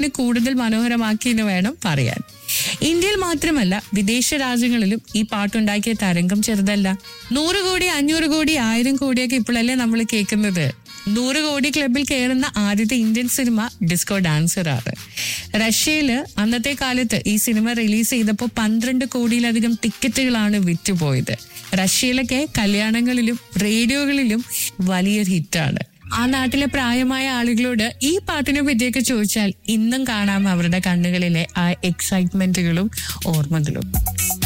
കൂടുതൽ മനോഹരമാക്കി എന്ന് വേണം പറയാൻ ഇന്ത്യയിൽ മാത്രമല്ല വിദേശ രാജ്യങ്ങളിലും ഈ പാട്ടുണ്ടാക്കിയ തരംഗം ചെറുതല്ല നൂറ് കോടി അഞ്ഞൂറ് കോടി ആയിരം കോടിയൊക്കെ ഇപ്പോഴല്ലേ നമ്മൾ കേൾക്കുന്നത് നൂറ് കോടി ക്ലബിൽ കയറുന്ന ആദ്യത്തെ ഇന്ത്യൻ സിനിമ ഡിസ്കോ ഡാൻസർ ആണ് റഷ്യയില് അന്നത്തെ കാലത്ത് ഈ സിനിമ റിലീസ് ചെയ്തപ്പോൾ പന്ത്രണ്ട് കോടിയിലധികം ടിക്കറ്റുകളാണ് വിറ്റുപോയത് റഷ്യയിലൊക്കെ കല്യാണങ്ങളിലും റേഡിയോകളിലും വലിയൊരു ഹിറ്റാണ് ആ നാട്ടിലെ പ്രായമായ ആളുകളോട് ഈ പാട്ടിനെ പറ്റിയൊക്കെ ചോദിച്ചാൽ ഇന്നും കാണാം അവരുടെ കണ്ണുകളിലെ ആ എക്സൈറ്റ്മെന്റുകളും ഓർമ്മകളും